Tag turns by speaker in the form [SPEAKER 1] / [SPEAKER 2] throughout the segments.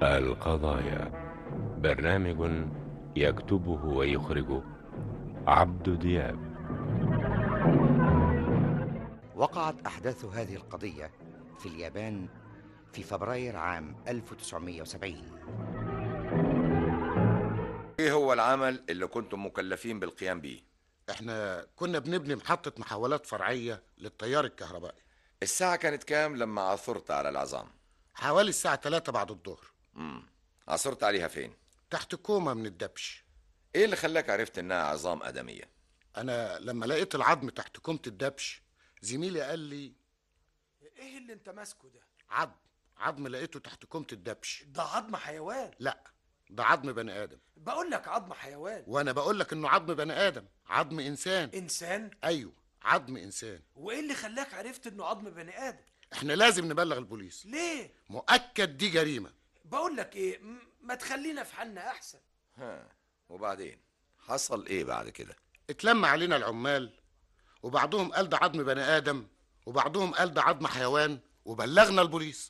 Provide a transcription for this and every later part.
[SPEAKER 1] القضايا برنامج يكتبه ويخرجه عبد دياب
[SPEAKER 2] وقعت أحداث هذه القضية في اليابان في فبراير عام 1970
[SPEAKER 3] ايه هو العمل اللي كنتم مكلفين بالقيام بيه
[SPEAKER 4] احنا كنا بنبني محطة محولات فرعية للتيار الكهربائي
[SPEAKER 3] الساعة كانت كام لما عثرت على العظام
[SPEAKER 4] حوالي الساعة 3 بعد الظهر
[SPEAKER 3] امم عثرت عليها فين
[SPEAKER 4] تحت كومة من الدبش
[SPEAKER 3] ايه اللي خلاك عرفت انها عظام ادمية
[SPEAKER 4] انا لما لقيت العظم تحت كومة الدبش زميلي قال لي
[SPEAKER 5] ايه اللي انت ماسكه ده
[SPEAKER 4] عظم عظم لقيته تحت كومة الدبش
[SPEAKER 5] ده عظم حيوان
[SPEAKER 4] لا ده عظم بني ادم
[SPEAKER 5] بقول لك عظم حيوان
[SPEAKER 4] وانا بقول لك انه عظم بني ادم عظم انسان
[SPEAKER 5] انسان
[SPEAKER 4] ايوه عظم انسان
[SPEAKER 5] وايه اللي خلاك عرفت انه عظم بني ادم
[SPEAKER 4] احنا لازم نبلغ البوليس
[SPEAKER 5] ليه
[SPEAKER 4] مؤكد دي جريمة
[SPEAKER 5] بقول لك ايه م- ما تخلينا في حالنا احسن
[SPEAKER 3] ها وبعدين حصل ايه بعد كده
[SPEAKER 4] اتلم علينا العمال وبعضهم قال ده عظم بني ادم وبعضهم قال ده عظم حيوان وبلغنا البوليس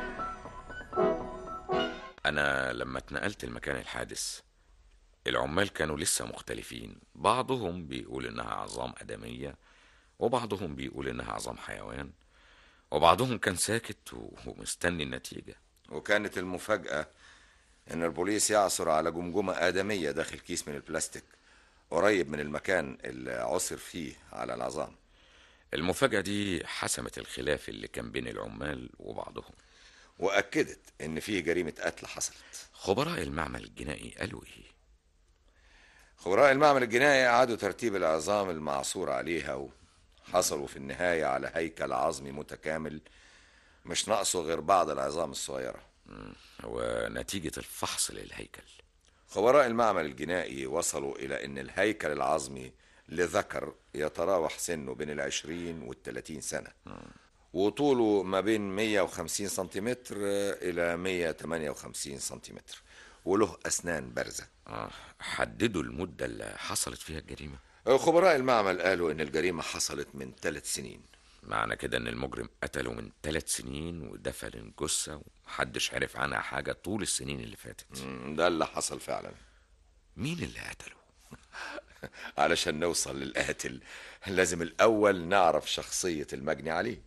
[SPEAKER 6] أنا لما اتنقلت لمكان الحادث العمال كانوا لسه مختلفين بعضهم بيقول إنها عظام آدمية وبعضهم بيقول إنها عظام حيوان وبعضهم كان ساكت و- ومستني النتيجة
[SPEAKER 3] وكانت المفاجأة ان البوليس يعثر على جمجمة آدمية داخل كيس من البلاستيك قريب من المكان اللي عثر فيه على العظام
[SPEAKER 6] المفاجأة دي حسمت الخلاف اللي كان بين العمال وبعضهم
[SPEAKER 3] وأكدت ان فيه جريمة قتل حصلت
[SPEAKER 6] خبراء المعمل الجنائي قالوا إيه؟
[SPEAKER 3] خبراء المعمل الجنائي أعادوا ترتيب العظام المعثور عليها وحصلوا في النهاية على هيكل عظمي متكامل مش ناقصه غير بعض العظام الصغيرة
[SPEAKER 6] ونتيجة الفحص للهيكل
[SPEAKER 3] خبراء المعمل الجنائي وصلوا إلى أن الهيكل العظمي لذكر يتراوح سنه بين العشرين والتلاتين سنة وطوله ما بين 150 سنتيمتر إلى 158 سنتيمتر وله أسنان بارزة
[SPEAKER 6] آه حددوا المدة اللي حصلت فيها الجريمة
[SPEAKER 3] خبراء المعمل قالوا أن الجريمة حصلت من ثلاث سنين
[SPEAKER 6] معنى كده ان المجرم قتله من ثلاث سنين ودفن الجثة ومحدش عرف عنها حاجة طول السنين اللي فاتت
[SPEAKER 3] مم، ده اللي حصل فعلا
[SPEAKER 6] مين اللي قتله؟
[SPEAKER 3] علشان نوصل للقاتل لازم الأول نعرف شخصية المجني عليه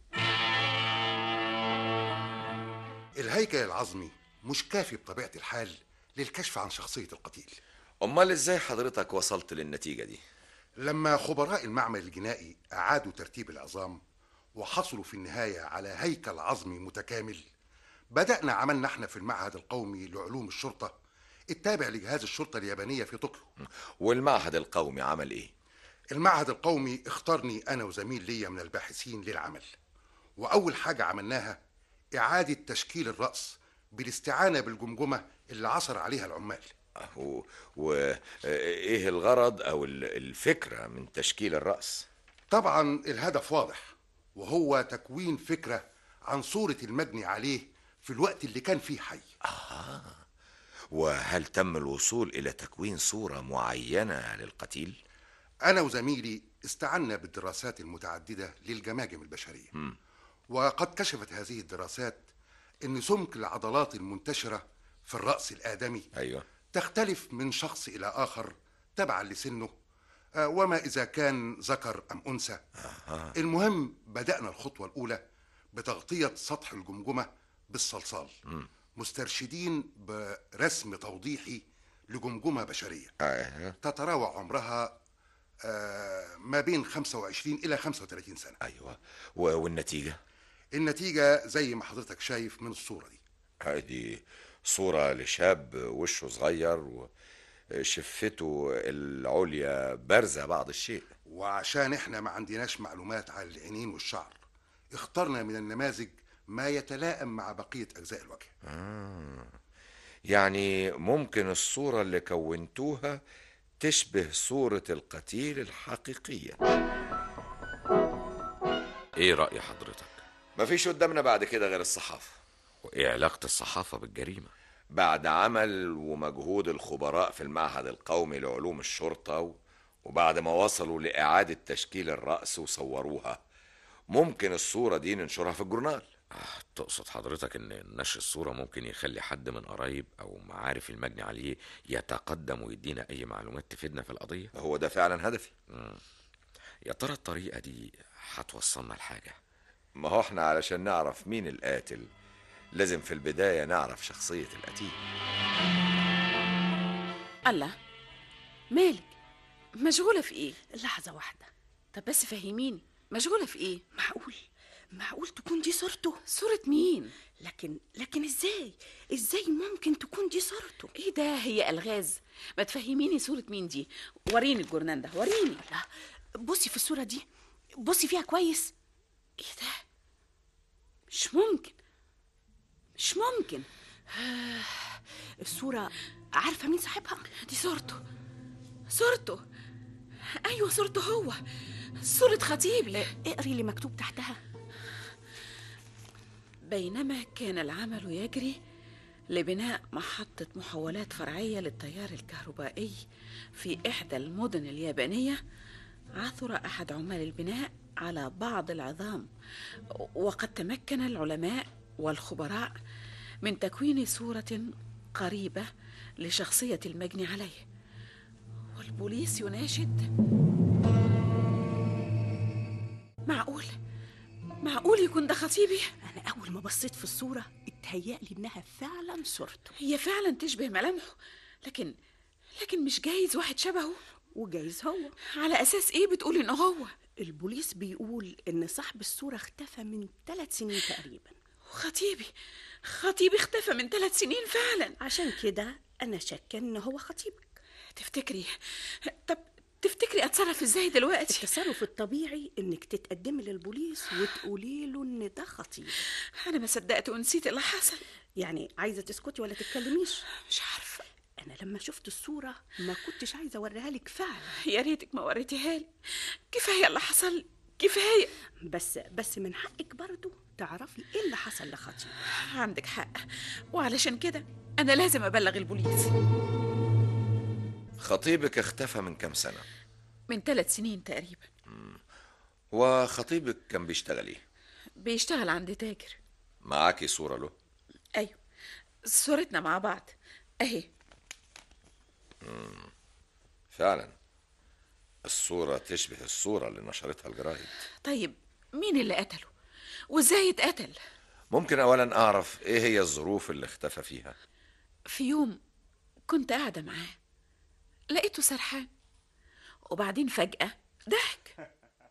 [SPEAKER 7] الهيكل العظمي مش كافي بطبيعة الحال للكشف عن شخصية القتيل
[SPEAKER 3] أمال إزاي حضرتك وصلت للنتيجة دي؟
[SPEAKER 7] لما خبراء المعمل الجنائي أعادوا ترتيب العظام وحصلوا في النهاية على هيكل عظمي متكامل بدأنا عملنا احنا في المعهد القومي لعلوم الشرطة التابع لجهاز الشرطة اليابانية في طوكيو
[SPEAKER 3] والمعهد القومي عمل إيه؟
[SPEAKER 7] المعهد القومي اختارني أنا وزميل ليا من الباحثين للعمل وأول حاجة عملناها إعادة تشكيل الرأس بالاستعانة بالجمجمة اللي عثر عليها العمال
[SPEAKER 3] أهو وإيه الغرض أو ال- الفكرة من تشكيل الرأس؟
[SPEAKER 7] طبعا الهدف واضح وهو تكوين فكرة عن صورة المجني عليه في الوقت اللي كان فيه حي
[SPEAKER 3] وهل تم الوصول إلى تكوين صورة معينة للقتيل؟
[SPEAKER 7] أنا وزميلي استعنا بالدراسات المتعددة للجماجم البشرية وقد كشفت هذه الدراسات أن سمك العضلات المنتشرة في الرأس الآدمي
[SPEAKER 3] أيوه
[SPEAKER 7] تختلف من شخص إلى آخر تبعا لسنه آه، وما إذا كان ذكر أم أنثى المهم بدأنا الخطوة الأولى بتغطية سطح الجمجمة بالصلصال مسترشدين برسم توضيحي لجمجمة بشرية
[SPEAKER 3] أيوه
[SPEAKER 7] تتراوح عمرها آه، ما بين 25 إلى 35 سنة
[SPEAKER 3] أيوه و- والنتيجة؟
[SPEAKER 7] النتيجة زي ما حضرتك شايف من الصورة دي
[SPEAKER 3] هذه صورة لشاب وشه صغير وشفته العليا بارزة بعض الشيء
[SPEAKER 7] وعشان احنا ما عندناش معلومات عن العينين والشعر اخترنا من النماذج ما يتلائم مع بقية أجزاء الوجه
[SPEAKER 3] يعني ممكن الصورة اللي كونتوها تشبه صورة القتيل الحقيقية
[SPEAKER 6] ايه رأي حضرتك؟
[SPEAKER 3] مفيش قدامنا بعد كده غير الصحافة
[SPEAKER 6] وايه علاقة الصحافة بالجريمة؟
[SPEAKER 3] بعد عمل ومجهود الخبراء في المعهد القومي لعلوم الشرطة و- وبعد ما وصلوا لإعادة تشكيل الرأس وصوروها ممكن الصورة دي ننشرها في الجورنال
[SPEAKER 6] تقصد حضرتك ان نشر الصورة ممكن يخلي حد من قرايب او معارف المجني عليه يتقدم ويدينا اي معلومات تفيدنا في القضية
[SPEAKER 3] هو ده فعلا هدفي
[SPEAKER 6] يا ترى الطريقة دي هتوصلنا لحاجة
[SPEAKER 3] ما هو احنا علشان نعرف مين القاتل لازم في البداية نعرف شخصية القتيل
[SPEAKER 8] الله مالك مشغولة في ايه
[SPEAKER 9] لحظة واحدة
[SPEAKER 8] طب بس فهميني مشغولة في ايه
[SPEAKER 9] معقول معقول تكون دي صورته
[SPEAKER 8] صورة مين
[SPEAKER 9] لكن لكن ازاي ازاي ممكن تكون دي صورته
[SPEAKER 8] ايه ده هي الغاز ما تفهميني صورة مين دي وريني الجورنان ده وريني
[SPEAKER 9] لا بصي في الصورة دي بصي فيها كويس
[SPEAKER 8] ايه ده مش ممكن مش ممكن
[SPEAKER 9] الصورة عارفة مين صاحبها
[SPEAKER 8] دي صورته صورته ايوه صورته هو صورة خطيبي
[SPEAKER 9] اقري اللي مكتوب تحتها
[SPEAKER 8] بينما كان العمل يجري لبناء محطة محولات فرعية للتيار الكهربائي في إحدى المدن اليابانية عثر أحد عمال البناء على بعض العظام وقد تمكن العلماء والخبراء من تكوين صورة قريبة لشخصية المجني عليه والبوليس يناشد معقول معقول يكون ده خطيبي
[SPEAKER 9] انا اول ما بصيت في الصورة اتهيألي انها فعلا صورته
[SPEAKER 8] هي فعلا تشبه ملامحه لكن لكن مش جايز واحد شبهه
[SPEAKER 9] وجايز هو
[SPEAKER 8] على اساس ايه بتقول ان هو
[SPEAKER 9] البوليس بيقول ان صاحب الصورة اختفى من ثلاث سنين تقريبا
[SPEAKER 8] خطيبي خطيبي اختفى من ثلاث سنين فعلا
[SPEAKER 9] عشان كده انا شاكه ان هو خطيبك
[SPEAKER 8] تفتكري طب تفتكري اتصرف ازاي دلوقتي
[SPEAKER 9] التصرف الطبيعي انك تتقدمي للبوليس وتقولي له ان ده خطيب
[SPEAKER 8] انا ما صدقت ونسيت اللي حصل
[SPEAKER 9] يعني عايزه تسكتي ولا تتكلميش
[SPEAKER 8] مش عارفه
[SPEAKER 9] انا لما شفت الصوره ما كنتش عايزه اوريها لك فعلا
[SPEAKER 8] يا ريتك ما وريتيها لي كفايه اللي حصل كفايه
[SPEAKER 9] بس بس من حقك برضو تعرفي ايه اللي حصل لخطيب
[SPEAKER 8] عندك حق وعلشان كده انا لازم ابلغ البوليس
[SPEAKER 3] خطيبك اختفى من كام سنة
[SPEAKER 8] من ثلاث سنين تقريبا
[SPEAKER 3] وخطيبك كان بيشتغل ايه
[SPEAKER 8] بيشتغل عند تاجر
[SPEAKER 3] معاكي صورة له
[SPEAKER 8] ايوه صورتنا مع بعض اهي
[SPEAKER 3] فعلا الصورة تشبه الصورة اللي نشرتها الجرايد
[SPEAKER 8] طيب مين اللي قتله وازاي اتقتل
[SPEAKER 3] ممكن أولا أعرف إيه هي الظروف اللي اختفى فيها
[SPEAKER 8] في يوم كنت قاعدة معاه لقيته سرحان وبعدين فجأة ضحك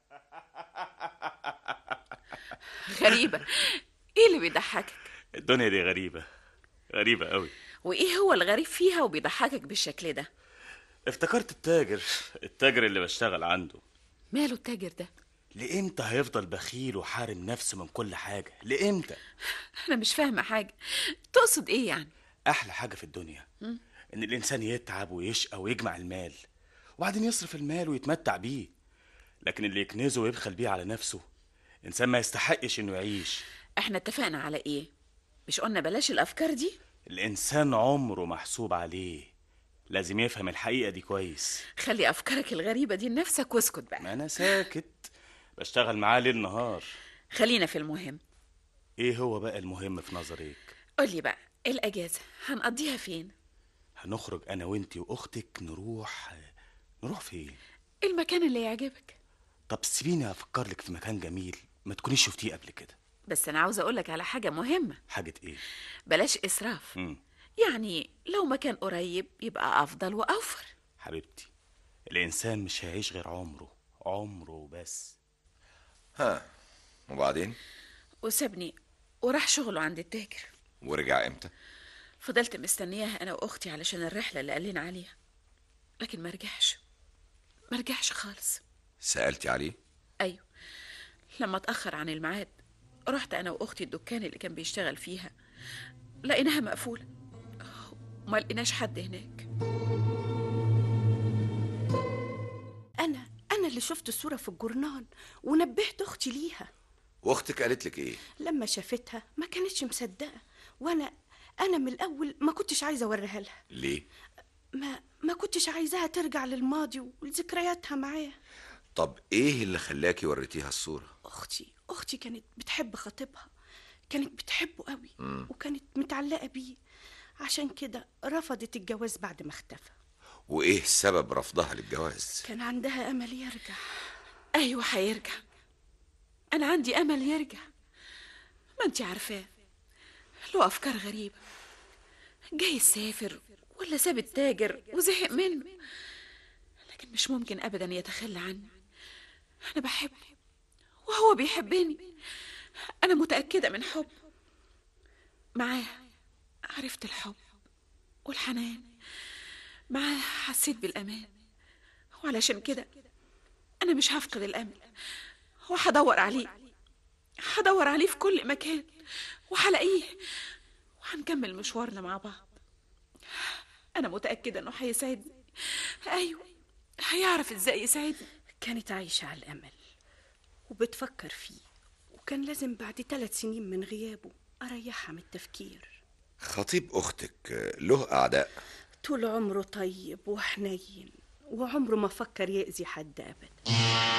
[SPEAKER 8] غريبة ايه اللي بيضحكك
[SPEAKER 10] الدنيا دي غريبة غريبة قوي
[SPEAKER 8] وايه هو الغريب فيها وبيضحكك بالشكل ده
[SPEAKER 10] افتكرت التاجر التاجر اللي بشتغل عنده
[SPEAKER 8] ماله التاجر ده
[SPEAKER 10] لإمتى هيفضل بخيل وحارم نفسه من كل حاجة لإمتى
[SPEAKER 8] انا مش فاهمة حاجة تقصد ايه يعني
[SPEAKER 10] أحلى حاجة في الدنيا إن الإنسان يتعب ويشقى ويجمع المال وبعدين يصرف المال ويتمتع بيه لكن اللي يكنزه ويبخل بيه على نفسه إنسان ما يستحقش إنه يعيش
[SPEAKER 8] احنا اتفقنا على ايه مش قلنا بلاش الافكار دي
[SPEAKER 10] الإنسان عمره محسوب عليه لازم يفهم الحقيقة دي كويس
[SPEAKER 8] خلي افكارك الغريبة دي لنفسك واسكت بقى
[SPEAKER 10] ما أنا ساكت بشتغل معاه ليل نهار
[SPEAKER 8] خلينا في المهم
[SPEAKER 10] إيه هو بقى المهم في نظرك
[SPEAKER 8] قولي بقى الاجازة هنقضيها فين
[SPEAKER 10] هنخرج أنا وإنتي وأختك نروح نروح فين
[SPEAKER 8] المكان اللي يعجبك
[SPEAKER 10] طب سيبيني أفكر لك في مكان جميل ما تكونيش شفتيه قبل كده
[SPEAKER 8] بس انا عاوزة اقولك على حاجة مهمة
[SPEAKER 10] حاجة إيه
[SPEAKER 8] بلاش اسراف
[SPEAKER 10] مم.
[SPEAKER 8] يعني لو مكان قريب يبقى افضل واوفر
[SPEAKER 10] حبيبتي الإنسان مش هيعيش غير عمره عمره بس
[SPEAKER 3] ها وبعدين
[SPEAKER 8] وسابني وراح شغله عند التاجر
[SPEAKER 3] ورجع امتى
[SPEAKER 8] فضلت مستنياه انا واختي علشان الرحله اللي قال لنا عليها لكن ما رجعش ما رجعش خالص
[SPEAKER 3] سألتي عليه
[SPEAKER 8] ايوه لما اتاخر عن الميعاد رحت انا واختي الدكان اللي كان بيشتغل فيها لقيناها مقفوله وما لقيناش حد هناك
[SPEAKER 9] انا انا اللي شفت الصوره في الجورنال ونبهت اختي ليها
[SPEAKER 3] واختك قالت لك ايه
[SPEAKER 9] لما شافتها ما كانتش مصدقه وانا انا من الاول ما كنتش عايزه اوريها لها
[SPEAKER 3] ليه
[SPEAKER 9] ما ما كنتش عايزاها ترجع للماضي ولذكرياتها معاه
[SPEAKER 3] طب ايه اللي خلاكي وريتيها الصورة
[SPEAKER 9] اختي اختي كانت بتحب خطيبها كانت بتحبه قوي
[SPEAKER 3] مم.
[SPEAKER 9] وكانت متعلقة بيه عشان كده رفضت الجواز بعد ما اختفى
[SPEAKER 3] وايه سبب رفضها للجواز
[SPEAKER 9] كان عندها أمل يرجع
[SPEAKER 8] أيوة هيرجع أنا عندي أمل يرجع ما أنت عارفاه له أفكار غريبة جاي يسافر ولا ساب التاجر وزهق منه لكن مش ممكن أبدا يتخلى عني أنا بحبه وهو بيحبني أنا متأكدة من حب معاه عرفت الحب والحنان معاه حسيت بالأمان وعلشان كده أنا مش هفقد الأمل وهدور عليه هدور عليه في كل مكان وهلاقيه وهنكمل مشوارنا مع بعض أنا متأكدة إنه هيساعدني أيوة هيعرف إزاي يساعدني
[SPEAKER 9] كانت عايشة على الأمل وبتفكر فيه وكان لازم بعد ثلاث سنين من غيابه أريحها من التفكير
[SPEAKER 3] خطيب اختك له اعداء
[SPEAKER 9] طول عمره طيب وحنين وعمره ما فكر يأذي حد أبدا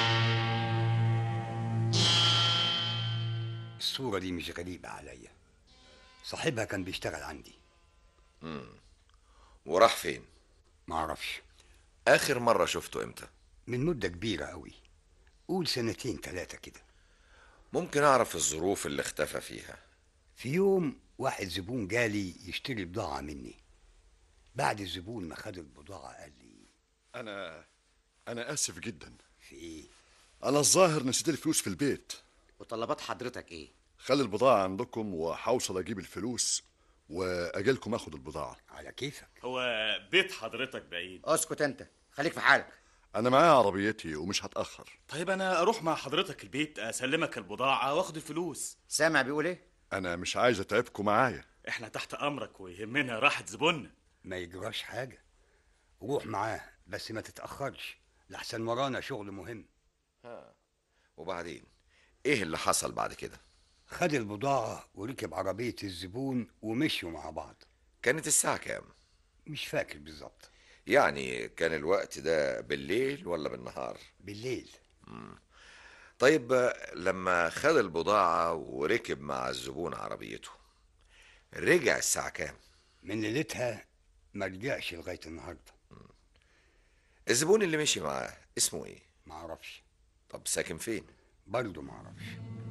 [SPEAKER 11] الصورة دي مش غريبة عليا صاحبها كان بيشتغل عندي
[SPEAKER 3] مم. وراح فين
[SPEAKER 11] معرفش
[SPEAKER 3] اخر مرة شفته امتى
[SPEAKER 11] من مدة كبيرة قوي قول سنتين تلاتة كده
[SPEAKER 3] ممكن اعرف الظروف اللي اختفى فيها
[SPEAKER 11] في يوم واحد زبون جالي يشتري بضاعة مني بعد الزبون ما خد البضاعة قال لي
[SPEAKER 12] أنا أنا آسف جدا
[SPEAKER 11] في إيه؟
[SPEAKER 12] أنا الظاهر نسيت الفلوس في البيت
[SPEAKER 2] وطلبات حضرتك إيه؟
[SPEAKER 12] خلي البضاعة عندكم وهوصل أجيب الفلوس وأجيلكم آخد البضاعة
[SPEAKER 11] على كيفك
[SPEAKER 10] هو بيت حضرتك بعيد
[SPEAKER 2] اسكت أنت خليك في حالك
[SPEAKER 12] أنا معايا عربيتي ومش هتأخر
[SPEAKER 10] طيب انا اروح مع حضرتك البيت اسلمك البضاعه واخد الفلوس
[SPEAKER 2] سامع بيقول ايه
[SPEAKER 12] أنا مش عايز أتعبكم معايا
[SPEAKER 10] احنا تحت امرك ويهمنا راحه زبوننا
[SPEAKER 11] ما يجراش حاجة روح معاه بس ما تتأخرش لحسن ورانا شغل مهم
[SPEAKER 3] ها. وبعدين ايه اللي حصل بعد كده
[SPEAKER 11] خد البضاعة وركب عربية الزبون ومشوا مع بعض
[SPEAKER 3] كانت الساعة كام
[SPEAKER 11] مش فاكر بالظبط
[SPEAKER 3] يعني كان الوقت ده بالليل ولا بالنهار
[SPEAKER 11] بالليل
[SPEAKER 3] مم. طيب آه، لما خد البضاعة وركب مع الزبون عربيته رجع الساعة كام
[SPEAKER 11] من ليلتها ما رجعش لغاية النهاردة
[SPEAKER 3] الزبون اللي مشي معاه اسمه ايه
[SPEAKER 11] معرفش
[SPEAKER 3] طب ساكن فين
[SPEAKER 11] برضه معرفش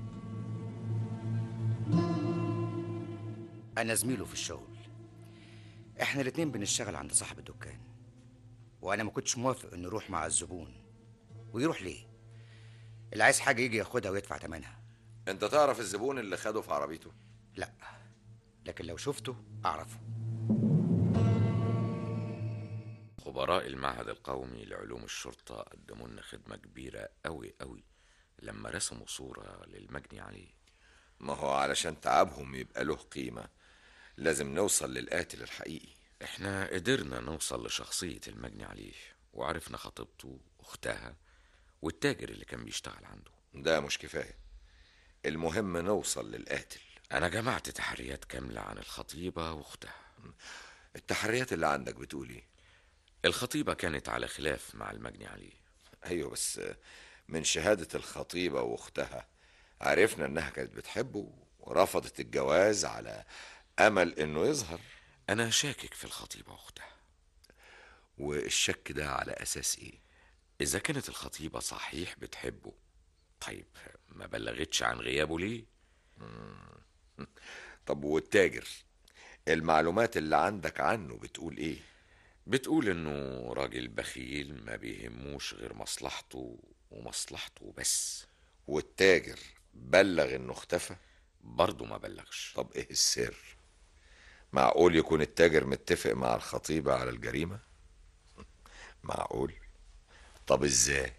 [SPEAKER 2] أنا زميله في الشغل إحنا الاتنين بنشتغل عند صاحب الدكان وأنا ما كنتش موافق إنه يروح مع الزبون ويروح ليه؟ اللي عايز حاجة يجي ياخدها ويدفع تمنها
[SPEAKER 3] انت تعرف الزبون اللي خده في عربيته
[SPEAKER 2] لا لكن لو شفته أعرفه
[SPEAKER 6] خبراء المعهد القومي لعلوم الشرطة قدموا لنا خدمة كبيرة أوي أوي لما رسموا صورة للمجني عليه
[SPEAKER 3] ما هو علشان تعبهم يبقى له قيمة لازم نوصل للقاتل الحقيقي
[SPEAKER 6] احنا قدرنا نوصل لشخصية المجني عليه وعرفنا خطيبته أختها والتاجر اللي كان بيشتغل عنده
[SPEAKER 3] ده مش كفاية المهم نوصل للقاتل
[SPEAKER 6] أنا جمعت تحريات كاملة عن الخطيبة وأختها
[SPEAKER 3] التحريات اللي عندك بتقول ايه
[SPEAKER 6] الخطيبة كانت على خلاف مع المجني عليه
[SPEAKER 3] ايوه بس من شهادة الخطيبة واختها عرفنا انها كانت بتحبه ورفضت الجواز على امل انه يظهر
[SPEAKER 6] أنا شاكك في الخطيبة وأختها
[SPEAKER 3] والشك ده على اساس ايه
[SPEAKER 6] إذا كانت الخطيبة صحيح بتحبه طيب ما بلغتش عن غيابه ليه
[SPEAKER 3] طب والتاجر المعلومات اللي عندك عنه بتقول ايه
[SPEAKER 6] بتقول انه راجل بخيل ما بيهموش غير مصلحته ومصلحته بس
[SPEAKER 3] والتاجر بلغ انه اختفى
[SPEAKER 6] برضه ما بلغش
[SPEAKER 3] طب ايه السر معقول يكون التاجر متفق مع الخطيبة على الجريمة معقول طب ازاي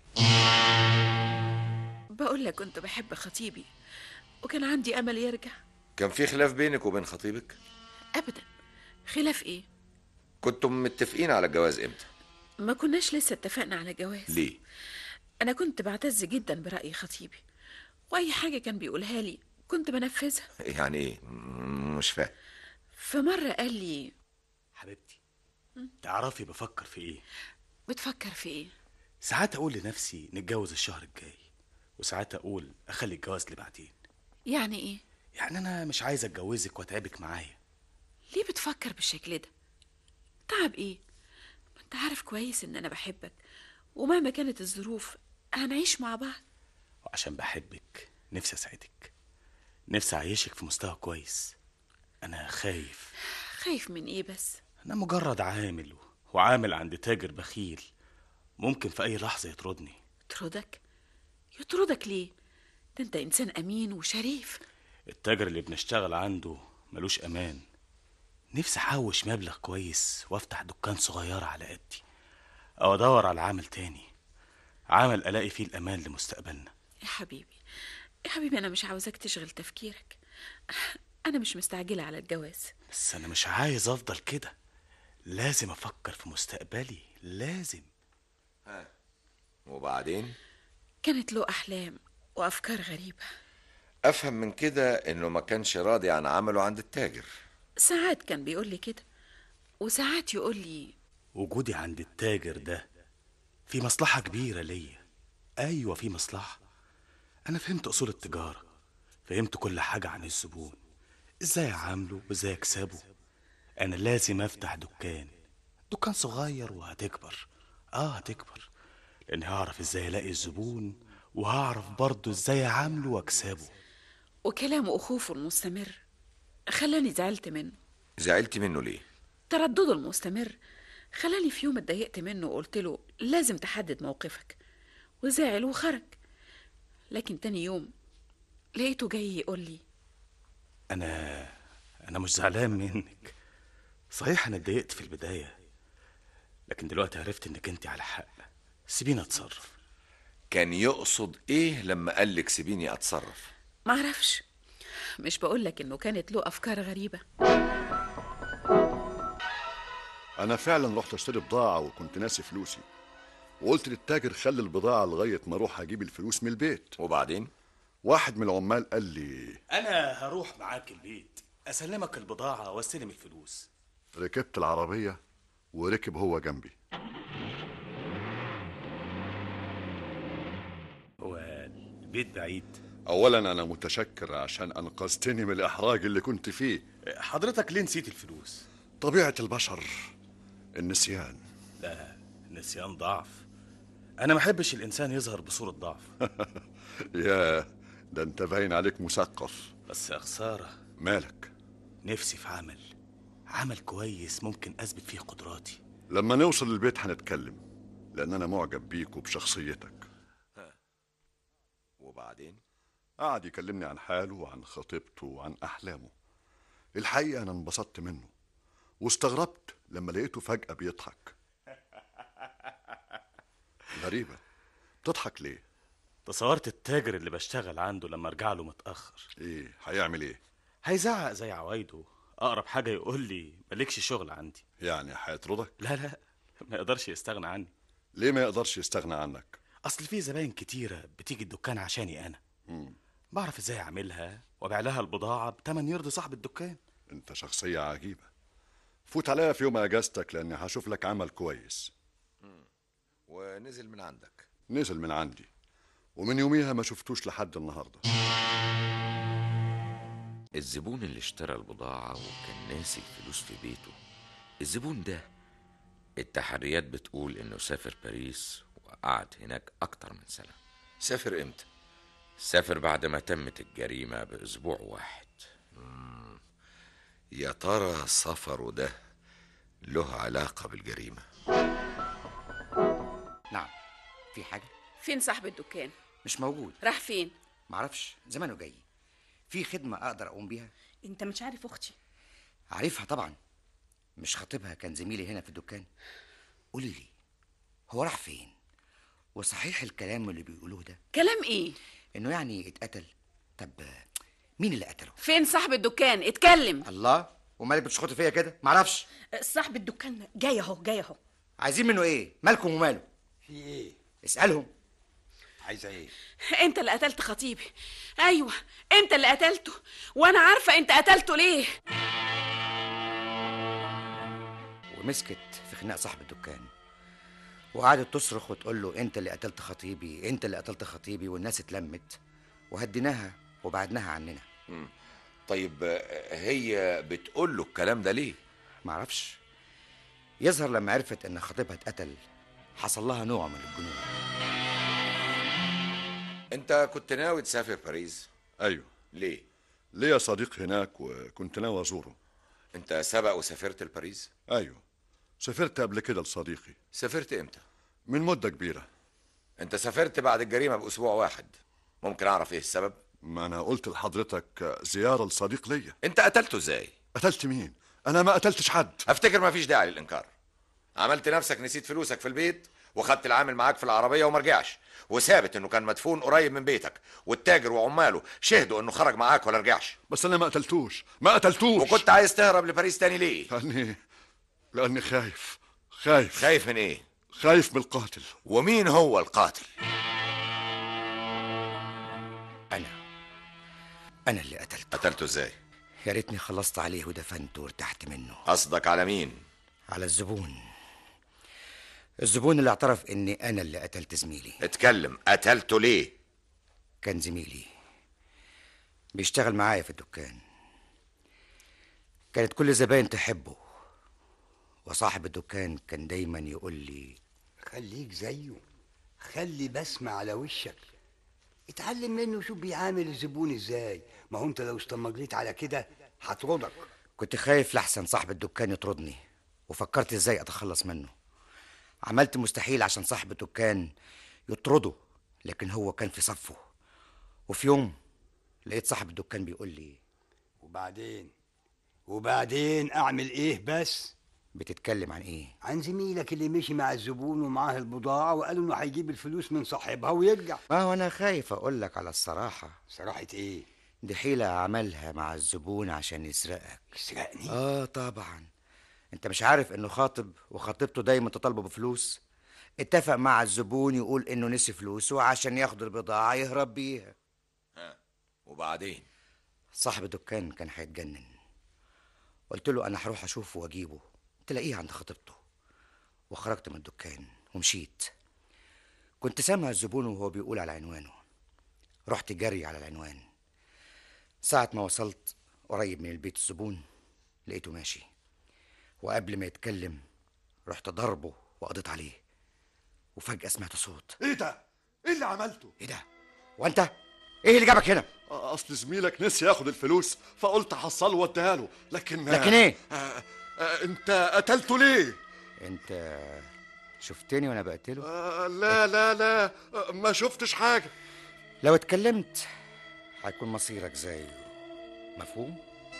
[SPEAKER 8] بقول لك كنت بحب خطيبي وكان عندي أمل يرجع
[SPEAKER 3] كان في خلاف بينك وبين خطيبك
[SPEAKER 8] أبدا خلاف إيه
[SPEAKER 3] كنتم متفقين على الجواز امتى
[SPEAKER 8] ما كناش لسه اتفقنا على جواز
[SPEAKER 3] ليه
[SPEAKER 8] أنا كنت بعتز جدا برأي خطيبي وأي حاجة كان بيقولها لي كنت بنفذها
[SPEAKER 3] يعني ايه م- مش فاهم
[SPEAKER 8] فمرة قال لي
[SPEAKER 10] حبيبتي تعرفي بفكر في ايه
[SPEAKER 8] بتفكر في إيه
[SPEAKER 10] ساعات اقول لنفسي نتجوز الشهر الجاي وساعات اقول اخلي الجواز لبعدين
[SPEAKER 8] يعني إيه
[SPEAKER 10] يعني انا مش عايز اتجوزك واتعبك معايا
[SPEAKER 8] ليه بتفكر بالشكل ده تعب ايه ما انت عارف كويس ان انا بحبك ومهما كانت الظروف هنعيش مع بعض
[SPEAKER 10] وعشان بحبك نفسي اسعدك نفسي اعيشك في مستوى كويس انا خايف
[SPEAKER 8] خايف من ايه بس
[SPEAKER 10] انا مجرد عامل وعامل عند تاجر بخيل ممكن في اي لحظه يطردني
[SPEAKER 8] يطردك يطردك ليه ده انت انسان امين وشريف
[SPEAKER 10] التاجر اللي بنشتغل عنده ملوش امان نفسي احوش مبلغ كويس وافتح دكان صغيرة على قدي او ادور على عمل تاني عمل الاقي فيه الامان لمستقبلنا
[SPEAKER 8] يا حبيبي يا حبيبي انا مش عاوزاك تشغل تفكيرك انا مش مستعجله على الجواز
[SPEAKER 10] بس انا مش عايز افضل كده لازم افكر في مستقبلي لازم
[SPEAKER 3] وبعدين
[SPEAKER 8] كانت له احلام وافكار غريبه
[SPEAKER 3] افهم من كده انه ما كانش راضي عن عمله عند التاجر
[SPEAKER 8] ساعات كان بيقول لي كده وساعات يقول لي
[SPEAKER 10] وجودي عند التاجر ده في مصلحة كبيرة ليا أيوة في مصلحة أنا فهمت أصول التجارة فهمت كل حاجة عن الزبون إزاي أعامله وإزاي أكسبه أنا لازم أفتح دكان دكان صغير وهتكبر آه هتكبر لأني هعرف إزاي ألاقي الزبون وهعرف برضه إزاي أعامله وأكسبه
[SPEAKER 8] وكلامه وخوفه المستمر خلاني زعلت منه
[SPEAKER 3] زعلت منه ليه
[SPEAKER 8] تردده المستمر خلاني في يوم اتضايقت منه وقلت له لازم تحدد موقفك وزعل وخرج لكن تاني يوم لقيته جاي يقول لي
[SPEAKER 10] أنا أنا مش زعلان منك صحيح أنا اتضايقت في البداية لكن دلوقتي عرفت إنك أنت على حق سيبيني أتصرف
[SPEAKER 3] كان يقصد ايه لما قالك سيبيني اتصرف
[SPEAKER 8] معرفش مش بقولك انه كانت له افكار غريبه
[SPEAKER 12] انا فعلا رحت اشتري بضاعه وكنت ناسي فلوسي وقلت للتاجر خلي البضاعه لغايه ما اروح اجيب الفلوس من البيت
[SPEAKER 3] وبعدين
[SPEAKER 12] واحد من العمال قال لي
[SPEAKER 10] أنا هروح معاك البيت أسلمك البضاعة واستلم الفلوس
[SPEAKER 12] ركبت العربيه وركب هو جنبي
[SPEAKER 10] هو البيت بعيد
[SPEAKER 12] اولا انا متشكر عشان انقذتني من الاحراج اللي كنت فيه
[SPEAKER 10] حضرتك ليه نسيت الفلوس
[SPEAKER 12] طبيعه البشر النسيان
[SPEAKER 10] لا النسيان ضعف أنا ما أحبش الإنسان يظهر بصورة ضعف
[SPEAKER 12] يا ده انت باين عليك مثقف
[SPEAKER 10] بس يا خسارة
[SPEAKER 12] مالك
[SPEAKER 10] نفسي في عمل عمل كويس ممكن أثبت فيه قدراتي
[SPEAKER 12] لما نوصل البيت هنتكلم لان انا معجب بيك وبشخصيتك
[SPEAKER 3] وبعدين
[SPEAKER 12] قعد يكلمني عن حاله وعن خطيبته وعن احلامه الحقيقه انا انبسطت منه واستغربت لما لقيته فجاه بيضحك غريبه بتضحك ليه
[SPEAKER 10] تصورت التاجر اللي بشتغل عنده لما ارجع له متأخر
[SPEAKER 12] ايه هيعمل ايه
[SPEAKER 10] هيزعق زي عوايده أقرب حاجة يقول لي مالكش شغل عندي
[SPEAKER 12] يعني هيطردك
[SPEAKER 10] لا لا ما يقدرش يستغنى عني
[SPEAKER 12] ليه ما يقدرش يستغنى عنك
[SPEAKER 10] أصل في زباين كتيرة بتيجي الدكان عشاني أنا
[SPEAKER 12] مم.
[SPEAKER 10] بعرف ازاي اعملها وابيع لها البضاعة بتمن يرضي صاحب الدكان
[SPEAKER 12] انت شخصيه عجيبه فوت عليا في يوم اجازتك لاني هشوف لك عمل كويس
[SPEAKER 3] ونزل من عندك
[SPEAKER 12] نزل من عندي ومن يوميها ما شفتوش لحد النهارده
[SPEAKER 6] الزبون اللي اشترى البضاعة وكان ناسي الفلوس في بيته الزبون ده التحريات بتقول انه سافر باريس وقعد هناك اكتر من سنة
[SPEAKER 3] سافر امتى
[SPEAKER 6] سافر بعد ما تمت الجريمة بأسبوع واحد
[SPEAKER 3] يا ترى سفره ده له علاقة بالجريمة
[SPEAKER 2] نعم في حاجه
[SPEAKER 8] فين صاحب الدكان
[SPEAKER 2] مش موجود
[SPEAKER 8] راح فين
[SPEAKER 2] معرفش زمانه جاي في خدمه اقدر اقوم بيها
[SPEAKER 9] انت مش عارف اختي
[SPEAKER 2] عارفها طبعا مش خطيبها كان زميلي هنا في الدكان قولي لي هو راح فين وصحيح الكلام اللي بيقولوه ده
[SPEAKER 8] كلام ايه
[SPEAKER 2] انه يعني اتقتل طب مين اللي قتله
[SPEAKER 8] فين صاحب الدكان اتكلم
[SPEAKER 2] الله ومالك بتشخطي فيا كده معرفش
[SPEAKER 9] صاحب الدكان جاي اهو جاي اهو
[SPEAKER 2] عايزين منه ايه مالكم وماله
[SPEAKER 11] في ايه
[SPEAKER 2] اسالهم
[SPEAKER 11] عايزه ايه
[SPEAKER 8] انت اللي قتلت خطيبي ايوه انت اللي قتلته وانا عارفه انت قتلته ليه
[SPEAKER 2] ومسكت في خناق صاحب الدكان وقعدت تصرخ وتقول له انت اللي قتلت خطيبي انت اللي قتلت خطيبي والناس اتلمت وهديناها وبعدناها عننا
[SPEAKER 3] طيب آه، هي بتقول له الكلام ده ليه
[SPEAKER 2] معرفش يظهر لما عرفت ان خطيبها اتقتل حصل لها نوع من الجنون
[SPEAKER 3] انت كنت ناوي تسافر باريس
[SPEAKER 12] ايوه
[SPEAKER 3] ليه
[SPEAKER 12] ليا صديق هناك وكنت ناوي ازوره
[SPEAKER 3] انت سبق وسافرت لباريس
[SPEAKER 12] ايوه سافرت قبل كده لصديقي
[SPEAKER 3] سافرت امتى
[SPEAKER 12] من مده كبيره
[SPEAKER 3] انت سافرت بعد الجريمه باسبوع واحد ممكن اعرف ايه السبب
[SPEAKER 12] ما انا قلت لحضرتك زياره لصديق ليا
[SPEAKER 3] انت قتلته ازاي
[SPEAKER 12] قتلت مين انا ما قتلتش حد
[SPEAKER 3] افتكر ما فيش داعي للانكار عملت نفسك نسيت فلوسك في البيت وخدت العامل معاك في العربيه وما رجعش وثابت انه كان مدفون قريب من بيتك والتاجر وعماله شهدوا انه خرج معاك ولا رجعش
[SPEAKER 12] بس انا ما قتلتوش ما قتلتوش
[SPEAKER 3] وكنت عايز تهرب لباريس تاني ليه
[SPEAKER 12] لاني لاني خايف خايف
[SPEAKER 3] خايف من ايه
[SPEAKER 12] خايف من القاتل
[SPEAKER 3] ومين هو القاتل
[SPEAKER 2] انا انا اللي قتلته
[SPEAKER 3] قتلته ازاي
[SPEAKER 2] يا ريتني خلصت عليه ودفنته وارتحت منه
[SPEAKER 3] قصدك على مين
[SPEAKER 2] على الزبون الزبون اللي اعترف اني انا اللي قتلت زميلي
[SPEAKER 3] اتكلم قتلته ليه
[SPEAKER 2] كان زميلي بيشتغل معايا في الدكان كانت كل زباين تحبه وصاحب الدكان كان دايما يقول لي
[SPEAKER 11] خليك زيه خلي بسمة على وشك اتعلم منه شوف بيعامل الزبون ازاي ما هو انت لو استمريت على كده هطردك
[SPEAKER 2] كنت خايف لحسن صاحب الدكان يطردني وفكرت ازاي اتخلص منه عملت مستحيل عشان صاحب الدكان يطرده لكن هو كان في صفه وفي يوم لقيت صاحب الدكان بيقول لي
[SPEAKER 11] وبعدين وبعدين اعمل ايه بس
[SPEAKER 2] بتتكلم عن ايه
[SPEAKER 11] عن زميلك اللي مشي مع الزبون ومعاه البضاعة وقال انه هيجيب الفلوس من صاحبها ويرجع
[SPEAKER 2] ما هو انا خايف اقول لك على الصراحة
[SPEAKER 11] صراحة ايه
[SPEAKER 2] دي حيلة عملها مع الزبون عشان يسرقك
[SPEAKER 11] يسرقني
[SPEAKER 2] اه طبعا انت مش عارف انه خاطب وخطيبته دايما تطالبه بفلوس اتفق مع الزبون يقول انه نسي فلوسه عشان ياخد البضاعة يهرب بيها
[SPEAKER 3] وبعدين
[SPEAKER 2] صاحب الدكان كان هيتجنن قلت له انا هروح اشوفه واجيبه تلاقيه عند خطيبته وخرجت من الدكان ومشيت كنت سامع الزبون وهو بيقول على عنوانه رحت جري على العنوان ساعة ما وصلت قريب من البيت الزبون لقيته ماشي وقبل ما يتكلم رحت ضربه وقضيت عليه وفجأة سمعت صوت
[SPEAKER 12] ايه ده ايه اللي عملته
[SPEAKER 2] ايه ده وانت ايه اللي جابك هنا
[SPEAKER 12] اصل زميلك نسي ياخد الفلوس فقلت احصله واديها له لكن
[SPEAKER 2] لكن ايه
[SPEAKER 12] آه آه انت قتلته ليه
[SPEAKER 2] انت شفتني وانا بقتله
[SPEAKER 12] آه لا لا لا آه ما شفتش حاجه
[SPEAKER 2] لو اتكلمت هيكون مصيرك زيه مفهوم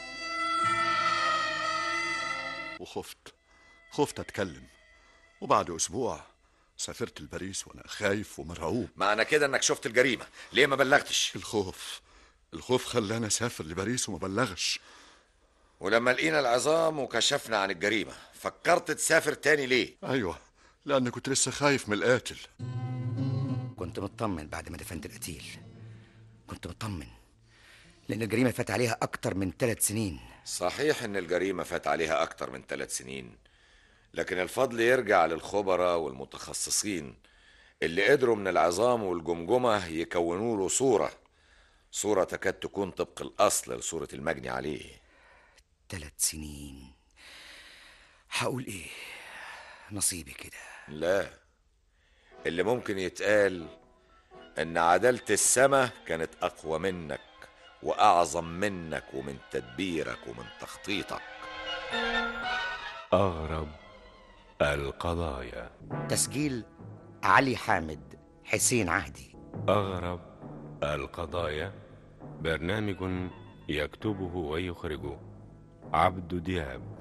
[SPEAKER 12] وخفت خفت اتكلم وبعد اسبوع سافرت لباريس وانا خايف ومرعوب
[SPEAKER 3] معنى كده انك شفت الجريمه ليه ما بلغتش
[SPEAKER 12] الخوف الخوف خلاني اسافر لباريس وما بلغش
[SPEAKER 3] ولما لقينا العظام وكشفنا عن الجريمه فكرت تسافر تاني ليه
[SPEAKER 12] ايوه لاني كنت لسه خايف من القاتل
[SPEAKER 2] كنت مطمن بعد ما دفنت القتيل كنت مطمن لان الجريمه فات عليها اكتر من ثلاث سنين
[SPEAKER 3] صحيح ان الجريمه فات عليها اكتر من ثلاث سنين لكن الفضل يرجع للخبراء والمتخصصين اللي قدروا من العظام والجمجمه يكونوا له صوره صوره تكاد تكون طبق الاصل لصوره المجني عليه
[SPEAKER 2] ثلاث سنين هقول ايه نصيبي كده
[SPEAKER 3] لا اللي ممكن يتقال ان عدالة السما كانت اقوى منك واعظم منك ومن تدبيرك ومن تخطيطك
[SPEAKER 1] أغرب القضايا
[SPEAKER 2] تسجيل علي حامد حسين عهدي
[SPEAKER 1] أغرب القضايا برنامج يكتبه ويخرجه عبد دياب